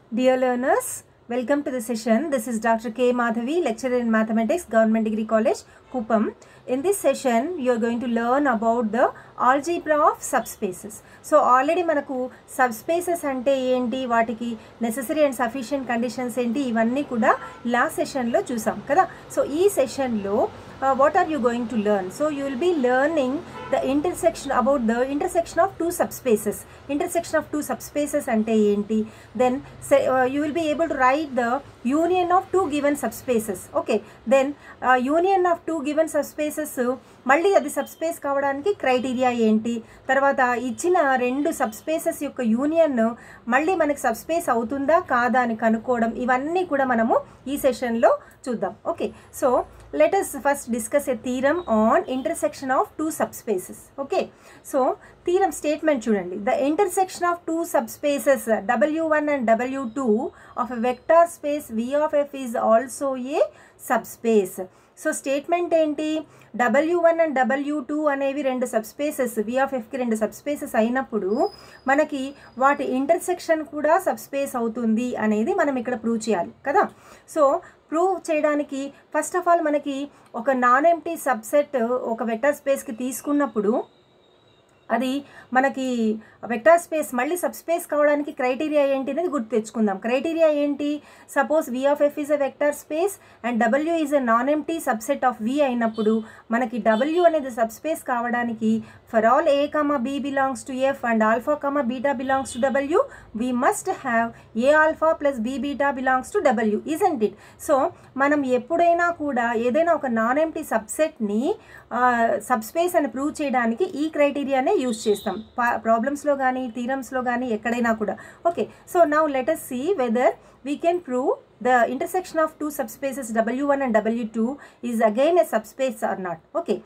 Dear learners, welcome to the session. This is Dr. K. Madhavi, lecturer in mathematics, Government Degree College, Kupam. In this session, you are going to learn about the algebra of subspaces. So already మనకు subspaces అంటే ఏంటి వాటికి necessary and sufficient conditions ఏంటి ఇవన్నీ కూడా last సెషన్లో చూసాం కదా సో ఈ సెషన్లో what are you going to learn so you will be learning the intersection about the intersection of two subspaces intersection of two subspaces అంటే ఏంటి then you will be able to write the union of two given subspaces okay then union of two given subspaces మళ్ళీ అది subspace కావడానికి criteria ఏంటి తర్వాత ఇచ్చిన రెండు subspaces యొక్క యూనియన్ మళ్ళీ మనకి సబ్స్పేస్ అవుతుందా కాదా అని కనుక్కోవడం ఇవన్నీ కూడా మనము ఈ సెషన్లో చూద్దాం okay so let us first discuss a theorem on intersection of two subspaces okay so theorem statement చూడండి the intersection of two subspaces W one and W two of a vector space V of F is also a subspace so statement ఏంటి W one and W two అనేవి రెండు subspaces we of ఎఫ్కి రెండు subspaces అయినప్పుడు మనకి వాటి intersection కూడా subspace అవుతుంది అనేది మనం ఇక్కడ ప్రూవ్ చేయాలి కదా సో ప్రూవ్ చేయడానికి ఫస్ట్ ఆఫ్ ఆల్ మనకి ఒక నాన్ ఎంటీ సబ్సెట్ ఒక వెక్టర్ స్పేస్కి తీసుకున్నప్పుడు అది మనకి వెక్టార్ స్పేస్ మళ్ళీ సబ్ స్పేస్ కావడానికి క్రైటీరియా ఏంటి అనేది గుర్తు తెచ్చుకుందాం క్రైటీరియా ఏంటి suppose V of F is a vector space and W is a non empty subset of V అయినప్పుడు మనకి డబ్ల్యూ అనేది సబ్ స్పేస్ కావడానికి for all a comma b belongs to F and alpha comma beta belongs to W we must have a alpha plus b beta belongs to W isn't it so మనం ఎప్పుడైనా కూడా ఏదైనా ఒక non empty సబ్సెట్ని sub space అని prove చేయడానికి ఈ క్రైటీరియానే use చేస్తాం ప్రాబ్లమ్స్లో కానీ థీరమ్స్లో కానీ ఎక్కడైనా కూడా okay so now let us see whether we can prove the intersection of two subspaces w1 and w2 is again a subspace or not okay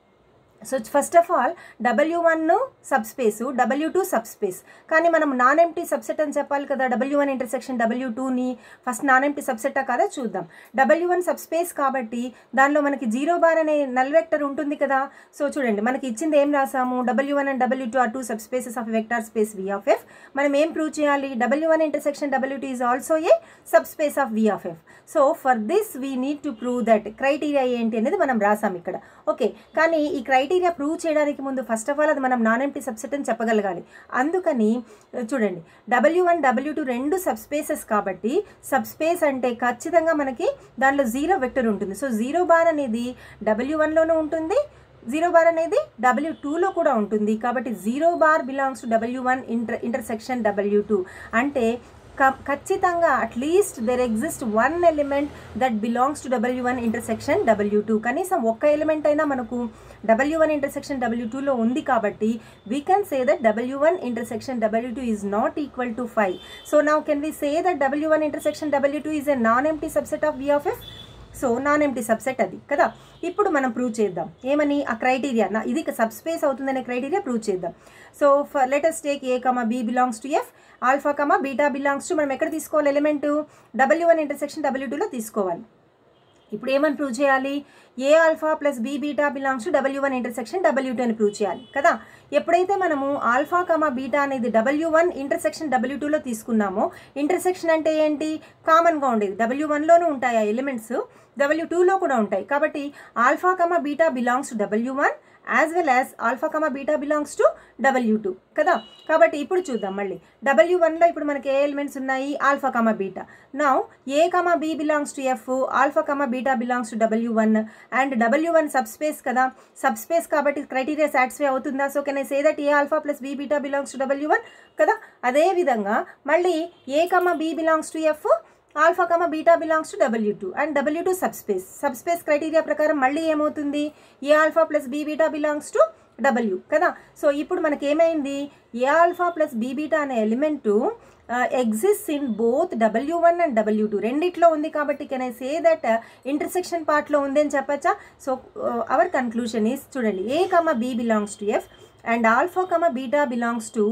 so first of all W one subspace W two subspace కానీ మనం non empty subset అని చెప్పాలి కదా W one intersection W టూని first non empty సబ్సెట్టా కదా చూద్దాం W one subspace కాబట్టి దానిలో మనకి జీరో బార్ అనే నల్ వెక్టర్ ఉంటుంది కదా సో చూడండి మనకి ఇచ్చింది ఏం రాసాము W one and W two are two subspaces of vector space V of F మనం ఏం ప్రూవ్ చేయాలి W one intersection W two is also a subspace of V of F so for this we need to prove that criteria ఏంటి అనేది మనం రాసాం ఇక్కడ okay కానీ ఈ క్రైటీరియా ప్రూవ్ చేయడానికి ముందు ఫస్ట్ ఆఫ్ ఆల్ అది మనం నాన్ ఎంటీ సబ్సెట్ అని చెప్పగలగాలి అందుకని చూడండి డబ్ల్యూ వన్ డబ్ల్యూ టూ రెండు సబ్స్పేసెస్ కాబట్టి సబ్స్పేస్ అంటే ఖచ్చితంగా మనకి దానిలో జీరో వెక్టర్ ఉంటుంది సో జీరో బార్ అనేది డబ్ల్యూ వన్లోనూ ఉంటుంది జీరో బార్ అనేది డబ్ల్యూ టూలో కూడా ఉంటుంది కాబట్టి zero bar belongs to W one inter intersection W two అంటే ఖచ్చితంగా at least there exist one element that belongs to W one intersection W two కనీసం ఒక్క ఎలిమెంట్ అయినా మనకు డబ్ల్యూ వన్ ఇంటర్సెక్షన్ డబ్ల్యూ టూలో ఉంది కాబట్టి we can say that W one intersection W two is not equal to five so now can we say that W one intersection W two is a non empty subset of V of F so non empty subset అది కదా ఇప్పుడు మనం prove చేద్దాం ఏమని ఆ criteria నా ఇది subspace అవుతుందనే క్రైటీరియా ప్రూవ్ చేద్దాం so for let us take a comma b belongs to F alpha comma beta belongs to మనం ఎక్కడ తీసుకోవాలి element W one intersection W టూలో తీసుకోవాలి ఇప్పుడు ఏమని ప్రూవ్ చేయాలి a alpha plus b beta belongs to W one intersection W two అని prove చేయాలి కదా ఎప్పుడైతే మనము ఆల్ఫా కమా బీటా అనేది డబ్ల్యూ వన్ ఇంటర్సెక్షన్ డబ్ల్యూ టూలో తీసుకున్నామో ఇంటర్సెక్షన్ అంటే ఏంటి కామన్గా ఉండేది డబ్ల్యూ వన్లోనూ ఉంటాయి ఆ ఎలిమెంట్స్ డబ్ల్యూ టూలో కూడా ఉంటాయి కాబట్టి alpha comma beta belongs to W one as well as alpha comma beta belongs to W two కదా కాబట్టి ఇప్పుడు చూద్దాం మళ్ళీ డబ్ల్యూ వన్లో ఇప్పుడు మనకి ఏ ఎలిమెంట్స్ ఉన్నాయి alpha comma beta now a comma b belongs to F alpha comma beta belongs to W one and W one sub space కదా సబ్ స్పేస్ కాబట్టి క్రైటీరియా సాటిస్ఫై అవుతుందా so can I say that a alpha plus b beta belongs to W one కదా అదేవిధంగా మళ్ళీ a comma b belongs to F alpha comma beta belongs to W two and W two subspace subspace criteria ప్రకారం మళ్ళీ ఏమవుతుంది a alpha plus b beta belongs to W కదా so ఇప్పుడు మనకి ఏమైంది a alpha plus b beta అనే element exist in both W one and W two రెండిట్లో ఉంది కాబట్టి can I say that intersection పార్ట్లో ఉంది అని చెప్పచ్చా సో అవర్ కన్క్లూషన్ ఈస్ చూడండి a comma b belongs to F and alpha comma beta belongs to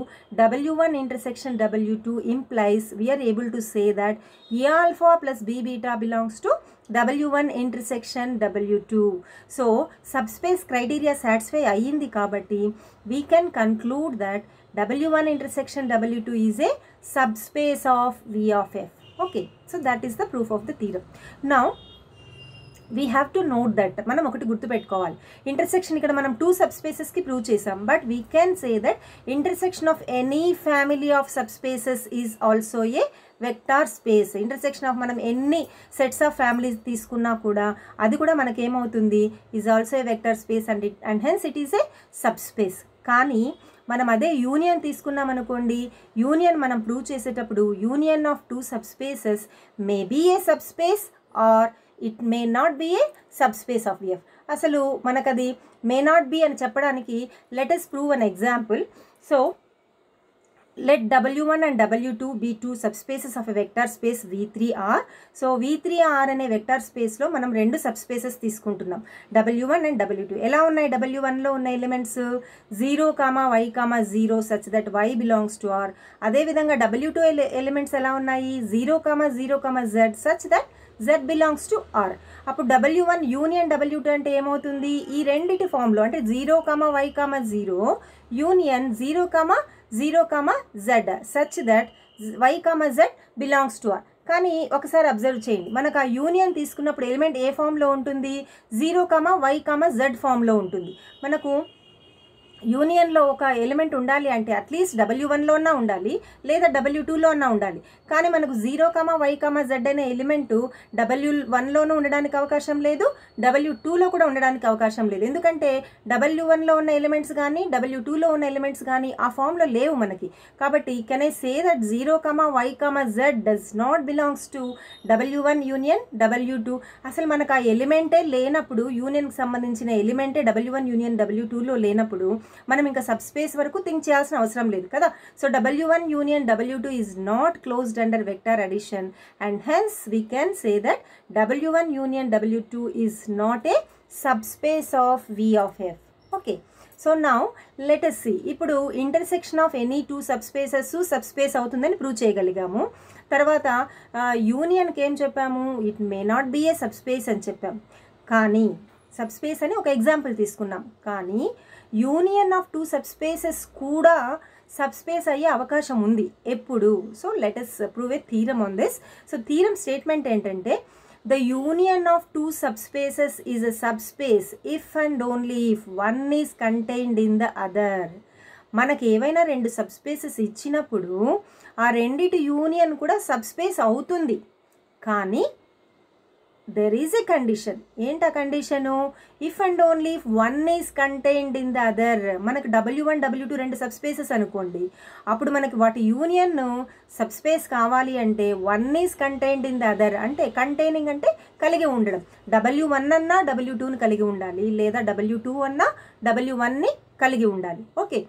w1 intersection w2 implies we are able to say that a alpha plus b beta belongs to w1 intersection w2 so subspace criteria satisfy అయ్యింది కాబట్టి we can conclude that W one intersection W two is a subspace of V of F okay so that is the proof of the theorem now we have to note that మనం ఒకటి గుర్తుపెట్టుకోవాలి intersection ఇక్కడ మనం two sub స్పేసెస్కి prove చేసాం but we can say that intersection of any family of sub spaces is also a vector space intersection of మనం ఎన్ని sets of families తీసుకున్నా కూడా అది కూడా మనకి ఏమవుతుంది is also a vector space and it and hence it is a sub space కానీ మనం అదే యూనియన్ తీసుకున్నాం అనుకోండి యూనియన్ మనం ప్రూవ్ చేసేటప్పుడు union of two sub spaces may be a sub space or it may not be a sub space of V F అసలు మనకు అది మే నాట్ బీ అని చెప్పడానికి let us prove an example so let w1 and w2 be two subspaces of a vector space v3r so v3r అనే vector స్పేస్లో మనం రెండు sub spaces తీసుకుంటున్నాం w1 అండ్ w2 ఎలా ఉన్నాయి w1లో ఉన్న elements zero comma y comma zero such that y belongs to R అదేవిధంగా w2 ఎలిమెంట్స్ ఎలా ఉన్నాయి zero comma zero comma z such that z belongs to R అప్పుడు W one union W two అంటే ఏమవుతుంది ఈ రెండిటి ఫామ్లో అంటే zero comma y comma zero union zero comma zero comma z such that y comma z belongs to R కానీ ఒకసారి observe చేయండి మనకు ఆ యూనియన్ తీసుకున్నప్పుడు ఎలిమెంట్ ఏ ఫామ్లో ఉంటుంది zero comma y comma z ఫామ్లో ఉంటుంది మనకు యూనియన్లో ఒక ఎలిమెంట్ ఉండాలి అంటే అట్లీస్ట్ డబ్ల్యూ వన్లో అన్నా ఉండాలి లేదా డబ్ల్యూ టూలో అన్నా ఉండాలి కానీ మనకు zero comma y comma z అనే ఎలిమెంట్ డబ్ల్యూ వన్లోనూ ఉండడానికి అవకాశం లేదు డబ్ల్యూ టూలో కూడా ఉండడానికి అవకాశం లేదు ఎందుకంటే డబ్ల్యూ వన్లో ఉన్న ఎలిమెంట్స్ కానీ డబ్ల్యూ టూలో ఉన్న ఎలిమెంట్స్ కానీ ఆ ఫామ్లో లేవు మనకి కాబట్టి can I say that zero comma y comma z does not belongs to W one union W two అసలు మనకు ఆ ఎలిమెంటే లేనప్పుడు యూనియన్కి సంబంధించిన ఎలిమెంటే డబ్ల్యూ వన్ యూనియన్ డబ్ల్యూ టూలో లేనప్పుడు మనం ఇంకా సబ్ స్పేస్ వరకు థింక్ చేయాల్సిన అవసరం లేదు కదా so W one union W two is not closed under vector addition and hence we can say that W one union W two is not a sub space of V of F okay so now let us see ఇప్పుడు intersection of any two sub spaces sub space అవుతుందని prove చేయగలిగాము తర్వాత యూనియన్కి ఏం చెప్పాము it may not be a sub space అని చెప్పాం కానీ సబ్ స్పేస్ అని ఒక ఎగ్జాంపుల్ తీసుకున్నాం కానీ union of two sub spaces కూడా సబ్ స్పేస్ అయ్యే అవకాశం ఉంది ఎప్పుడు so let us prove a theorem on this so theorem statement ఏంటంటే the union of two sub spaces is a sub space if and only if one is contained in the other మనకి ఏవైనా రెండు sub spaces ఇచ్చినప్పుడు ఆ రెండిటి union కూడా sub subspace అవుతుంది కానీ దెర్ ఈజ్ ఎ కండిషన్ ఏంటి ఆ condition if and only if one is contained in the other మనకు డబ్ల్యూ వన్ డబ్ల్యూ టూ రెండు సబ్ స్పేసెస్ అనుకోండి అప్పుడు మనకి వాటి యూనియన్ సబ్ స్పేస్ కావాలి అంటే one is contained in the other అంటే కంటైనింగ్ అంటే కలిగి ఉండడం డబ్ల్యూ వన్ అన్నా డబ్ల్యూ టూని కలిగి ఉండాలి లేదా డబ్ల్యూ టూ అన్నా డబ్ల్యూ వన్ని కలిగి ఉండాలి okay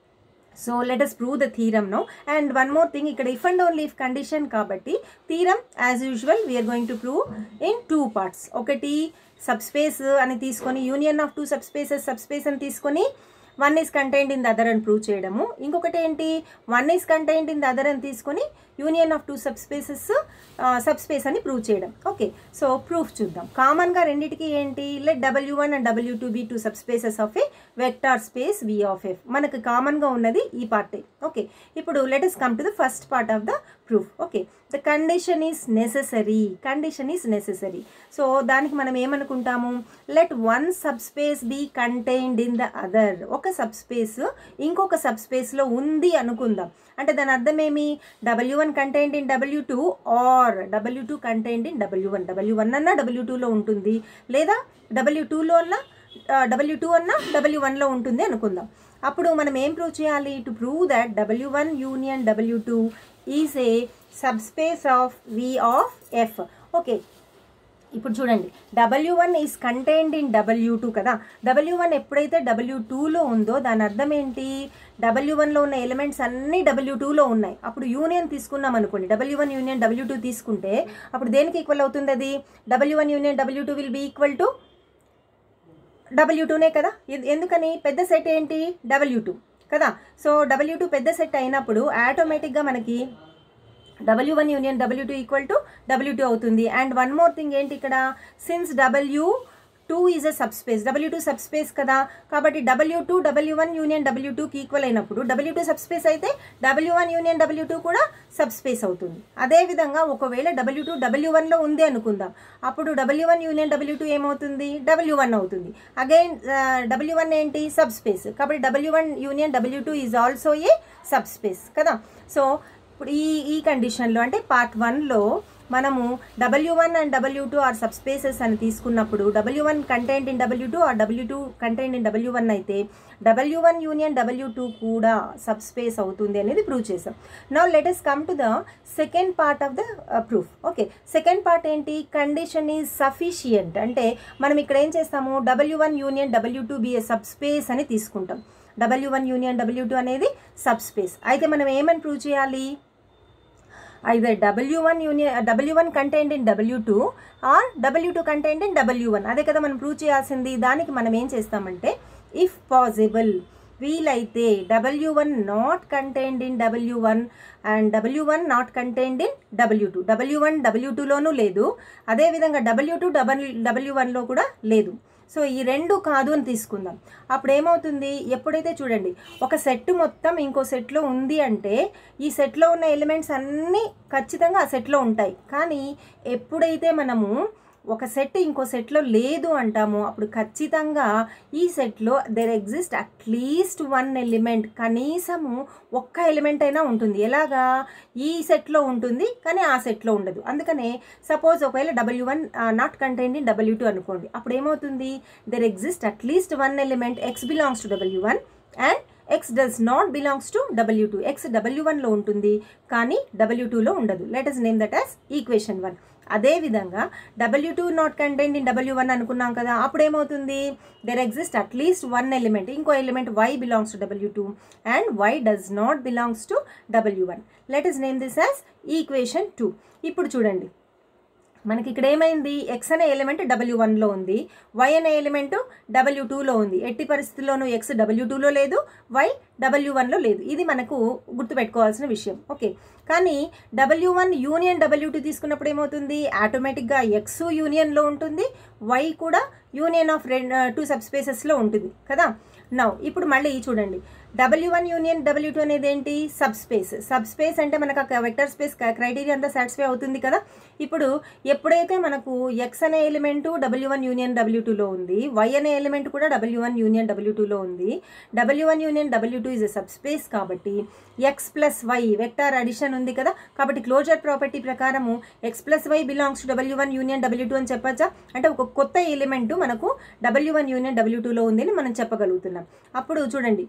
so let us prove the theorem no and one more thing ఇక్కడ if and only if condition కాబట్టి theorem as usual we're going to prove in two parts ఒకటి సబ్ స్పేస్ అని తీసుకొని union of two sub spaces sub space అని తీసుకొని one is contained in the other అని prove చేయడము ఇంకొకటి ఏంటి one is contained in the other అని తీసుకొని union of two sub spaces sub space అని ప్రూవ్ చేయడం ఓకే సో ప్రూఫ్ చూద్దాం కామన్గా రెండింటికి ఏంటి let W one and W two be two sub spaces of a vector space V of F మనకు కామన్గా ఉన్నది ఈ పార్టే ఓకే ఇప్పుడు let us come to the first part of the proof okay the condition is necessary condition is necessary so దానికి మనం ఏమనుకుంటాము let one sub space be contained in the other ఒక సబ్ స్పేస్ ఇంకొక sub స్పేస్లో ఉంది అనుకుందాం అంటే దాని అర్థం ఏమి W one contained in W two or W two contained in W one W one అన్నా డబ్ల్యూ టూలో ఉంటుంది లేదా డబ్ల్యూ టూలో అన్నా డబ్ల్యూ టూ అన్నా డబ్ల్యూ వన్లో ఉంటుంది అనుకుందాం అప్పుడు మనం ఏం ప్రూవ్ చేయాలి to prove that W one union W two is a sub space of V of F okay ఇప్పుడు చూడండి W one is contained in W two కదా డబ్ల్యూ వన్ ఎప్పుడైతే డబ్ల్యూ టూలో ఉందో దాని అర్థం ఏంటి డబ్ల్యూ వన్లో ఉన్న ఎలిమెంట్స్ అన్నీ డబ్ల్యూ టూలో ఉన్నాయి అప్పుడు యూనియన్ తీసుకున్నాం అనుకోండి W one union W two తీసుకుంటే అప్పుడు దేనికి ఈక్వల్ అవుతుంది అది W one union W two will be equal to W టూనే కదా ఎ- ఎందుకని పెద్ద సెట్ ఏంటి డబ్ల్యూ టూ కదా సో డబ్ల్యూ టూ పెద్ద సెట్ అయినప్పుడు ఆటోమేటిక్గా మనకి W one union W two equal to W two అవుతుంది అండ్ వన్ మోర్ థింగ్ ఏంటి ఇక్కడ since W two is a sub subspace W two sub space కదా కాబట్టి W two W one union W టూకి equal అయినప్పుడు W two subspace అయితే W one union W two కూడా sub subspace అవుతుంది అదేవిధంగా ఒకవేళ డబ్ల్యూ టూ డబ్ల్యూ వన్లో ఉంది అనుకుందాం అప్పుడు W one union W two ఏమవుతుంది డబ్ల్యూ వన్ అవుతుంది అగైన్ డబ్ల్యూ వన్ ఏంటి సబ్ స్పేస్ కాబట్టి W one union W two is also a sub space కదా సో ఇప్పుడు ఈ ఈ కండిషన్లో అంటే పార్ట్ వన్లో మనము W one and W two are subspaces అని తీసుకున్నప్పుడు W one contained in W two or W two contained in W one అయితే W one union W two కూడా సబ్ స్పేస్ అవుతుంది అనేది ప్రూవ్ చేసాం నా let's come to the second part of the proof okay second part ఏంటి condition is sufficient అంటే మనం ఇక్కడ ఏం చేస్తాము W one union W two be a sub space అని తీసుకుంటాం W one union W two అనేది సబ్ స్పేస్ అయితే మనం ఏమని ప్రూవ్ చేయాలి either W1 union W1 contained in W2 or W2 contained in W1 అదే కదా మనం ప్రూవ్ చేయాల్సింది దానికి మనం ఏం చేస్తామంటే ఇఫ్ పాసిబుల్ వీలైతే W one not contained in W one and W one not contained in W two W one W టూలోనూ లేదు అదేవిధంగా డబ్ల్యూ టూ డబల్ డబ్ల్యూ వన్లో కూడా లేదు సో ఈ రెండు కాదు అని తీసుకుందాం అప్పుడు ఏమవుతుంది ఎప్పుడైతే చూడండి ఒక సెట్ మొత్తం ఇంకో సెట్లో ఉంది అంటే ఈ సెట్లో ఉన్న ఎలిమెంట్స్ అన్నీ ఖచ్చితంగా ఆ సెట్లో ఉంటాయి కానీ ఎప్పుడైతే మనము ఒక సెట్ ఇంకో సెట్లో లేదు అంటాము అప్పుడు ఖచ్చితంగా ఈ సెట్లో there exist at least one element కనీసము ఒక్క ఎలిమెంట్ అయినా ఉంటుంది ఎలాగా ఈ సెట్లో ఉంటుంది కానీ ఆ సెట్లో ఉండదు అందుకనే సపోజ్ ఒకవేళ W one not contained in W two అనుకోండి అప్పుడు ఏమవుతుంది there exist at least one element X belongs to W one and X does not belongs to W two X W వన్లో ఉంటుంది కానీ డబ్ల్యూ టూలో ఉండదు let us name that as equation one అదేవిధంగా W two not contained in W one అనుకున్నాం కదా అప్పుడు ఏమవుతుంది there exist at least one element ఇంకో element Y belongs to W two and Y does not belongs to W one let us name this as equation two ఇప్పుడు చూడండి మనకి ఇక్కడ ఏమైంది ఎక్స్ అనే ఎలిమెంట్ డబ్ల్యూ వన్లో ఉంది వై అనే ఎలిమెంట్ డబ్ల్యూ టూలో ఉంది ఎట్టి పరిస్థితుల్లోనూ ఎక్స్ డబ్ల్యూ టూలో లేదు వై డబ్ల్యూ వన్లో లేదు ఇది మనకు గుర్తుపెట్టుకోవాల్సిన విషయం ఓకే కానీ W one union W two తీసుకున్నప్పుడు ఏమవుతుంది ఆటోమేటిక్గా ఎక్స్ యూనియన్లో ఉంటుంది వై కూడా యూనియన్ ఆఫ్ రెండు టూ సబ్ స్పేసెస్లో ఉంటుంది కదా నౌ ఇప్పుడు మళ్ళీ చూడండి W one union W two అనేది ఏంటి సబ్ స్పేస్ సబ్ స్పేస్ అంటే మనకు ఆ వెక్టర్ స్పేస్ క్రైటీరియా అంతా సాటిస్ఫై అవుతుంది కదా ఇప్పుడు ఎప్పుడైతే మనకు ఎక్స్ అనే element W one union W టూలో ఉంది వై అనే ఎలిమెంట్ కూడా డబ్ల్యూ వన్ యూనియన్ డబ్ల్యూ టూలో ఉంది W one union W two is a sub space కాబట్టి X plus Y vector addition ఉంది కదా కాబట్టి క్లోజర్ ప్రాపర్టీ ప్రకారము X plus Y belongs to W one union W two అని చెప్పచ్చా అంటే ఒక కొత్త ఎలిమెంట్ మనకు డబ్ల్యూ వన్ యూనియన్ డబ్ల్యూ టూలో ఉంది అని మనం చెప్పగలుగుతున్నాం అప్పుడు చూడండి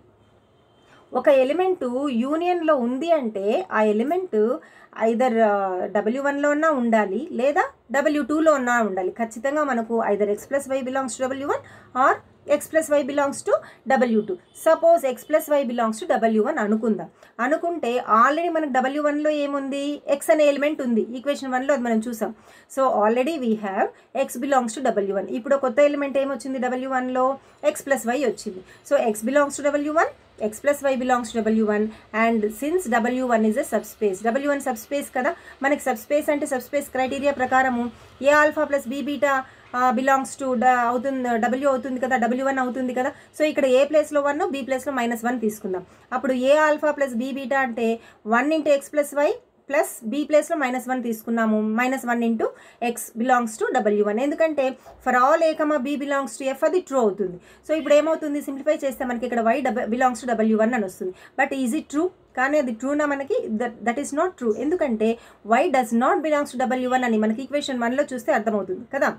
ఒక ఎలిమెంటు యూనియన్లో ఉంది అంటే ఆ ఎలిమెంట్ ఐదర్ డబ్ల్యూ వన్లో ఉన్నా ఉండాలి లేదా డబ్ల్యూ టూలో ఉన్నా ఉండాలి ఖచ్చితంగా మనకు either X plus Y belongs to W one or X plus Y belongs to W two suppose X plus Y belongs to W one అనుకుందాం అనుకుంటే ఆల్రెడీ మనకు డబ్ల్యూ వన్లో ఏముంది ఎక్స్ అనే ఎలిమెంట్ ఉంది ఈక్వేషన్ వన్లో అది మనం చూసాం so already we have X belongs to W one ఇప్పుడు కొత్త ఎలిమెంట్ ఏమొచ్చింది డబ్ల్యూ వన్లో ఎక్స్ ప్లస్ వై వచ్చింది so X belongs to W one x plus y belongs to w1 and since w1 is a subspace w1 subspace కదా మనకి subspace అంటే subspace criteria ప్రకారము a alpha plus b beta belongs to అవుతుంది W అవుతుంది కదా W one అవుతుంది కదా so ఇక్కడ ఏ ప్లేస్లో వన్ బీ ప్లేస్లో మైనస్ వన్ తీసుకుందాం అప్పుడు a alpha plus b beta అంటే one into X plus Y plus b ప్లేస్లో మైనస్ వన్ తీసుకున్నాము minus one into X belongs to W one ఎందుకంటే for all a comma b belongs to F అది true అవుతుంది so ఇప్పుడు ఏమవుతుంది simplify చేస్తే మనకి ఇక్కడ వై డబ బిలాంగ్స్ టు డబ్ల్యూ వన్ అని వస్తుంది బట్ ఈజ్ ఇట్ ట్రూ కానీ అది ట్రూనా మనకి that that is not true ఎందుకంటే Y does not belongs to W one అని మనకి ఈక్వేషన్ వన్లో చూస్తే అర్థమవుతుంది కదా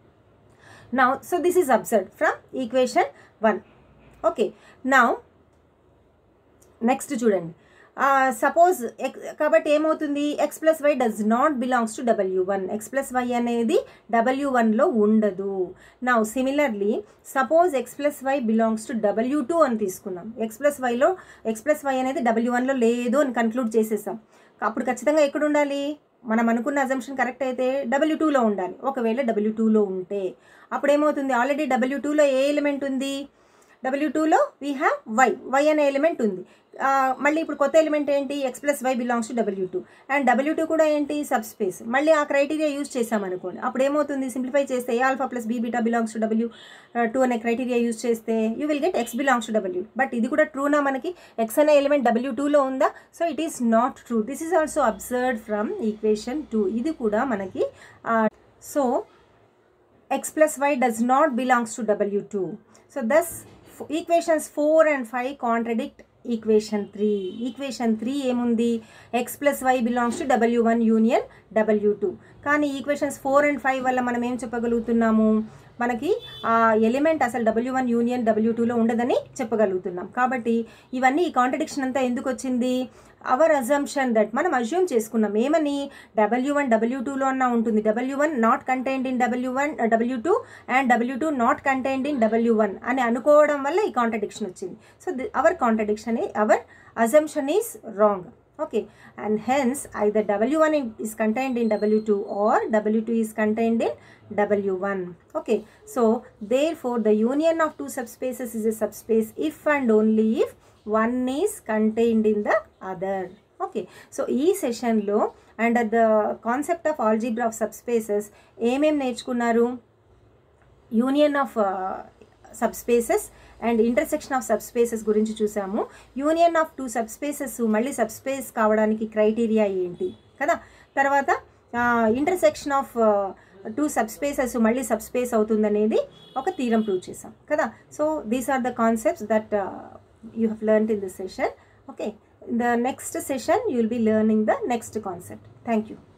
now so this is absurd from equation one okay now next చూడండి సపోజ్ ఎక్స్ కాబట్టి ఏమవుతుంది X plus Y does not belongs to W one X plus Y అనేది డబ్ల్యూ వన్లో ఉండదు నా similarly suppose X plus Y belongs to W two అని తీసుకున్నాం X plus వైలో X plus Y అనేది డబ్ల్యూ వన్లో లేదు అని కన్క్లూడ్ చేసేసాం అప్పుడు ఖచ్చితంగా ఎక్కడ ఉండాలి మనం అనుకున్న అజంప్షన్ కరెక్ట్ అయితే డబ్ల్యూ టూలో ఉండాలి ఒకవేళ డబ్ల్యూ టూలో ఉంటే అప్పుడు ఏమవుతుంది ఆల్రెడీ డబ్ల్యూ టూలో ఏ ఎలిమెంట్ ఉంది డబ్ల్యూ టూలో వీ హ్యావ్ వై వై అనే ఎలిమెంట్ ఉంది ఆ, మళ్ళీ ఇప్పుడు కొత్త ఎలిమెంట్ ఏంటి X plus Y belongs to W two and W two కూడా ఏంటి సబ్ స్పేస్ మళ్ళీ ఆ క్రైటీరియా యూజ్ చేసామనుకోండి అప్పుడు ఏమవుతుంది సింప్లిఫై చేస్తే a alpha plus b beta belongs to W two అనే క్రైటీరియా యూజ్ చేస్తే you will get X belongs to W but ఇది కూడా ట్రూనా మనకి ఎక్స్ అనే ఎలిమెంట్ డబ్ల్యూ టూలో ఉందా so it is not true this is also observe from equation two ఇది కూడా మనకి so x plus y does not belongs to W2. So thus f- equations 4 and 5 contradict equation 3. Equation 3 ఏముంది x plus y belongs to W1 union W2. కానీ equations four and five వల్ల మనం ఏం చెప్పగలుగుతున్నాము మనకి ఆ ఎలిమెంట్ అసలు డబ్ల్యూ వన్ యూనియన్ డబ్ల్యూ టూలో ఉండదని చెప్పగలుగుతున్నాం కాబట్టి ఇవన్నీ ఈ కాంట్రడిక్షన్ అంతా ఎందుకు వచ్చింది అవర్ అజంప్షన్ దట్ మనం అజ్యూమ్ చేసుకున్నాం ఏమని డబ్ల్యూ వన్ డబ్ల్యూ టూలో అన్న ఉంటుంది W one not contained in W one W two and W two not contained in W one అని అనుకోవడం వల్ల ఈ కాంట్రడిక్షన్ వచ్చింది so our contradiction our assumption is wrong okay and hence either w1 is contained in w2 or w2 is contained in w1 okay so therefore the union of two subspaces is a subspace if and only if one is contained in the other okay so ఈ సెషన్లో under the concept of algebra of subspaces ఏమేమి నేర్చుకున్నారు union of sub subspaces and intersection of sub subspaces గురించి చూసాము union of two sub subspaces మళ్ళీ sub space కావడానికి criteria ఏంటి కదా తర్వాత intersection of two sub subspaces మళ్ళీ సబ్ స్పేస్ అవుతుందనేది ఒక తీరం ప్రూవ్ చేసాం కదా so these are the concepts that you have learn in this session okay in the next session you will be learning the next concept thank you